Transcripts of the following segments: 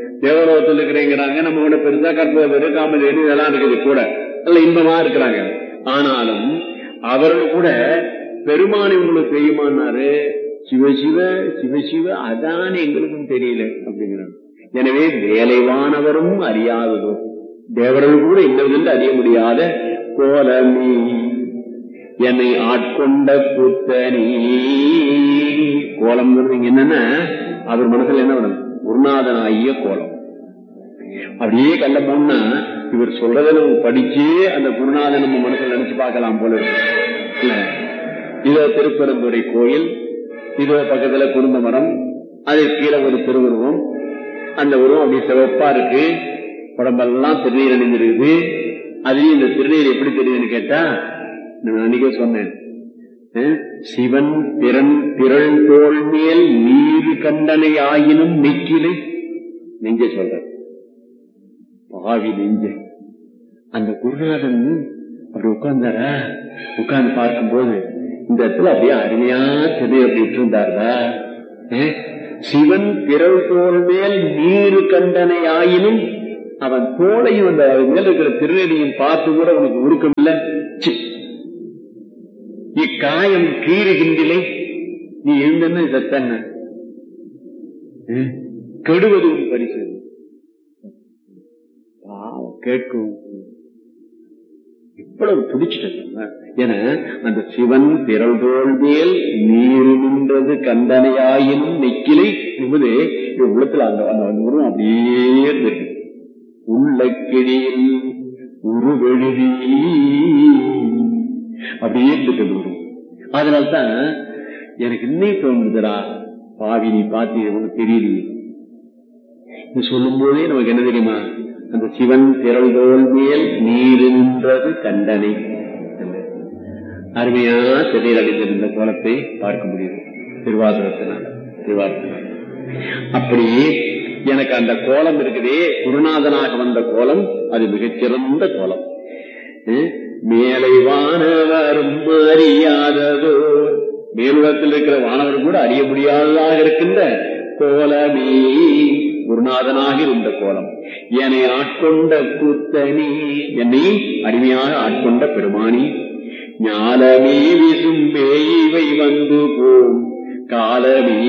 தேவலோகத்தில் இருக்கிறேங்கிறாங்க நம்ம கூட பெருசா கற்பவர் காமதேனு இதெல்லாம் இருக்குது கூட நல்ல இன்பமா இருக்கிறாங்க ஆனாலும் அவர்கள் கூட பெருமானை உங்களுக்கு தெரியுமான்னாரு சிவசிவ சிவசிவ அதான் எங்களுக்கும் தெரியல அப்படிங்கிறாங்க எனவே வேலைவானவரும் அறியாததோ தேவர்கள் கூட இன்னதென்று அறிய முடியாத கோலமீ என்னை ஆட்கொண்ட கூத்தனி கோலம்ங்கிறது இங்க என்னன்னா அவர் மனசுல என்ன வரும் குருநாதனாகிய கோலம் அப்படியே கண்ட போனா இவர் சொல்றதை நம்ம படிச்சு அந்த குருநாதன் நம்ம மனசுல நினைச்சு பார்க்கலாம் போல இருக்கு இல்ல இதோ திருப்பெருந்துறை கோயில் இதோ பக்கத்துல குருந்த மரம் அது கீழே ஒரு திருவுருவம் அந்த உருவம் அப்படி சிவப்பா இருக்கு உடம்பெல்லாம் திருநீர் அணிந்திருக்குது அதுலயும் இந்த திருநீர் எப்படி தெரியுதுன்னு கேட்டா நான் அன்னைக்கே சொன்னேன் அஹ், சிவன் பிறன் பிறன் தோல் மேல் நீரு கண்டனை ஆயினும் நெக்கிலை நெஞ்ச சொல்ற பாவி நெஞ்ச அந்த குருநாதன் அப்படி உட்கார்ந்தாரா உட்கார்ந்து பார்க்கும்போது இந்த இடத்துல அப்படியே அருமையா திருநீர் அப்படி விட்டிருந்தாரா அஹ், சிவன் பிறல் தோல் மேல் நீரு கண்டனை ஆயினும் அவன் தோளையும் அந்த அது மேல இருக்கிற திருநெறியும் பார்த்து கூட உனக்கு உருக்கம் இல்ல சி. இக்காயம் கீறுகின்றிலை நீ எழுந்தன்னு சத்தன்ன கெடுவது உன் பரிசு பாவம் கேட்கும் இவ்வளவு பிடிச்சிட்டு என அந்த சிவன் திரள்தோள் மேல் நீரு நின்றது கந்தனையாயினும் நெக்கிலை என்பது இவன் உள்ளத்துல அந்த அந்த அந்த உருவம் அப்படியே இருந்திருக்கு உள்ள கிழியில் உருவெழுதி அப்படியே இருந்துட்டு அந்த உருவம் அதனால்தான் எனக்கு இன்னும் தோணுதுடா பாவி நீ பார்த்து உனக்கு தெரியலையே இது சொல்லும் போதே நமக்கு என்ன தெரியுமா அந்த சிவன் திரள்தோல் மேல் நீர் நின்றது கண்டனை அருமையா திடீர் அடைந்திருந்த கோலத்தை பார்க்க முடியுது திருவாதிரத்தினால திருவாதிரத்தினால அப்படி எனக்கு அந்த கோலம் இருக்குதே குருநாதனாக வந்த கோலம் அது மிகச்சிறந்த கோலம் அஹ் மேலை வானவரும் அறியாததோ மேலுலகத்தில் இருக்கிற வானவர் கூட அறிய முடியாததாக இருக்கின்ற கோலமே குருநாதனாக இருந்த கோலம் என்னை ஆட்கொண்ட கூத்தனி என்னை அடிமையாக ஆட்கொண்ட பெருமானி ஞாலமே விசும்பே இவை வந்து போம் காலமே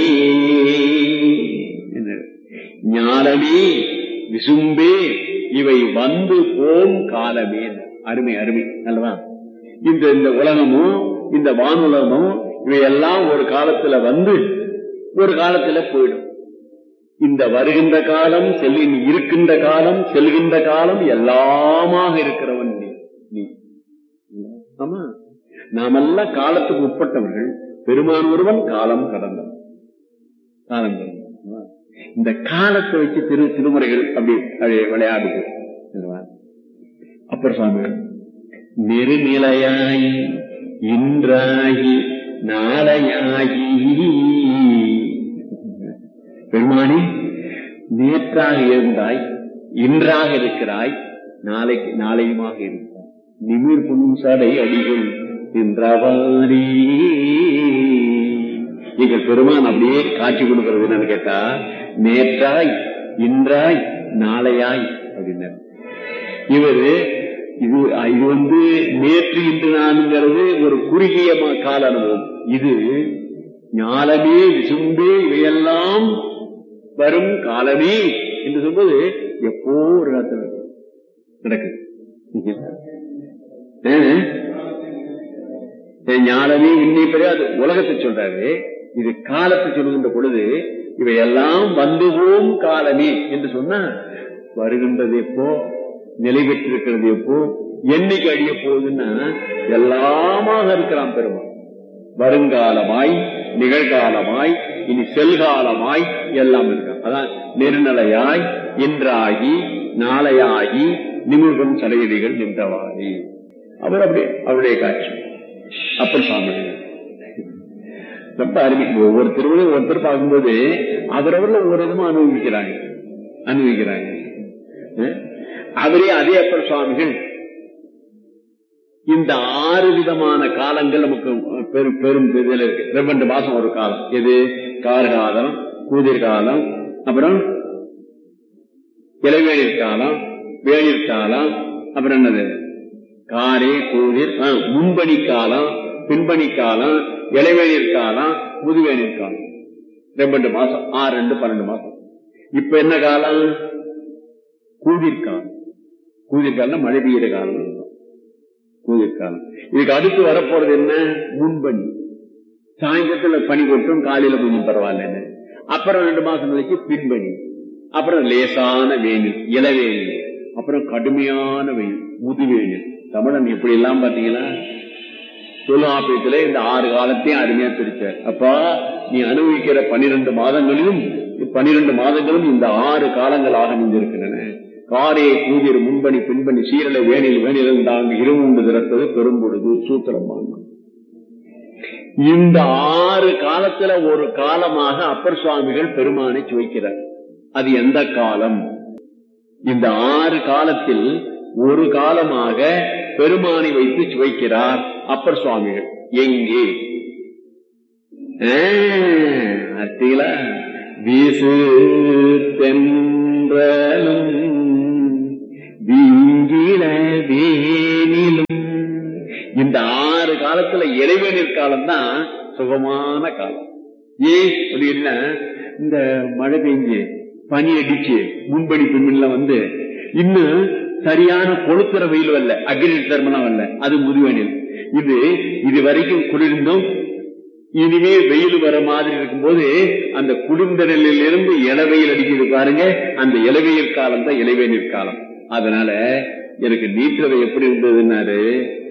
என்ன? ஞாலமே விசும்பே இவை வந்து போம் காலமே அருமை அருமை அல்லவா இந்த இந்த உலகமும் இந்த வானுலகமும் இவையெல்லாம் ஒரு காலத்துல வந்து ஒரு காலத்துல போயிடும் இந்த வருகின்ற காலம் செல்லின் இருக்கின்ற காலம் செல்கின்ற காலம் எல்லாமாக இருக்கிறவன் நீ நீ ஆமா நாமெல்லாம் காலத்துக்கு உட்பட்டவர்கள் பெருமான் ஒருவன் காலம் கடந்தவன் காலம் கடந்தவன் இந்த காலத்தை வச்சு திரு திருமுறைகள் அப்படி அப்படி விளையாடுது அல்லவா? அப்புறம் சுவாமி நெருநிலையாய் இன்றாகி நாளையாகி பெருமானி நேற்றாக இருந்தாய் இன்றாக இருக்கிறாய் நாளைக்கு நாளையுமாக இருக்கிறாய் நிமிர் புன்சடை அடிகள் என்றவாரி எங்கள் பெருமான் அப்படியே காட்சி கொடுக்கிறது என்னன்னு கேட்டா நேற்றாய் இன்றாய் நாளையாய் அப்படின்னாரு இவரு இது இது வந்து நேற்று இன்று நான்கிறது ஒரு குறுகிய ம- கால அனுபவம் இது ஞாலமே விசும்பே இவையெல்லாம் வரும் காலமே என்று சொல்வது எப்போ ஒரு காலத்தில் நடக்குது ஆஹ். ஞானமே இன்னை அது உலகத்தை சொல்றாரு இது காலத்தை சொல்லுகின்ற பொழுது இவையெல்லாம் வந்து போம் காலமே என்று சொன்னா வருகின்றது எப்போ நிலை பெற்றிருக்கிறது எப்போ என்னைக்கு அழிய போகுதுன்னா எல்லாமாக இருக்கிறான் பெருமான் வருங்காலமாய் நிகழ்காலமாய் இனி செல்காலமாய் எல்லாம் இருக்கான் அதான் நெருநிலையாய் இன்றாகி நாளையாகி நிமிர்கம் சடையடிகள் நின்றவாறே அவர் அப்படியே அவருடைய காட்சி அப்பர் சுவாமி ரொம்ப அருமை ஒவ்வொரு திருவிழையும் ஒருத்தர் பார்க்கும்போது அவரவர்ல ஒவ்வொரு விதமா அனுபவிக்கிறாங்க அனுபவிக்கிறாங்க அஹ் அவரே அதே அப்பர் சுவாமிகள் இந்த ஆறு விதமான காலங்கள் நமக்கு பெரும் பெரும் இதுல இருக்கு ரெண்டு மாசம் ஒரு காலம் எது கார்காலம் கூதிர் காலம் அப்புறம் இளவேநீர் காலம் வேநீர் காலம் அப்புறம் என்னது காரே கூதிர் ஆ, முன்பணி காலம் பின்பணி காலம் இளவேநீர் காலம் முதுவேநீர் காலம் ரெண்டு மாசம் ஆறு ரெண்டு பன்னெண்டு மாசம் இப்ப என்ன காலம் கூதிர் காலம் கூதிர் காலம் மழை பெய்யுற காலம் அர்த்தம். கூதிர் காலம் இதுக்கு அடுத்து வரப்போறது என்ன முன்பணி சாயந்தரத்துல பனி கொட்டும் காலையில கொஞ்சம் பரவாயில்லன்னு அப்புறம் ரெண்டு மாசம் கழிச்சு பின்பணி அப்புறம் லேசான வெயில் இளவேயில் அப்புறம் கடுமையான வெயில் முதுவேயில் தமிழன் இப்படி எல்லாம் பாத்தீங்களா தொல்காப்பியத்துல இந்த ஆறு காலத்தையும் அருமையா பிரிச்சார் அப்பா நீ அனுபவிக்கிற பனிரெண்டு மாதங்களிலும் பனிரெண்டு மாதங்களும் இந்த ஆறு காலங்களாக நின்றிருக்கின்றன காரே கூதிர் முன்பணி பின்பணி சீரலை வேணில் வேணிலும் தாங்க இருமுண்டு திறத்தது பெரும்பொழுது சூத்திரமான இந்த ஆறு காலத்துல ஒரு காலமாக அப்பர் சுவாமிகள் பெருமானை சுவைக்கிறார் அது எந்த காலம் இந்த ஆறு காலத்தில் ஒரு காலமாக பெருமானை வைத்து சுவைக்கிறார் அப்பர் சுவாமிகள் எங்கே ஆ, அத்திகளா வீசு தென்றலும் வீங்கில வேனிலும் இந்த ஆறு காலத்துல இறைவனிற் காலம் தான் சுகமான காலம் ஏன் அப்படின்னா இந்த மழை பெஞ்சு பனி அடிச்சு முன்படி பின்லாம் வந்து இன்னும் சரியான கொளுத்துற வெயில் வரல அக்னி தர்மலாம் வரல அது முதுவெனில் இது இது வரைக்கும் குளிர்ந்தும் இனிமே வெயில் வர மாதிரி இருக்கும்போது அந்த குளிர்ந்த நெல்லிலிருந்து இளவெயில் அடிக்குது பாருங்க அந்த இளவெயில் காலம் தான் இளவேநீர் காலம் அதனால எனக்கு நீட்டுறது எப்படி இருந்ததுன்னாரு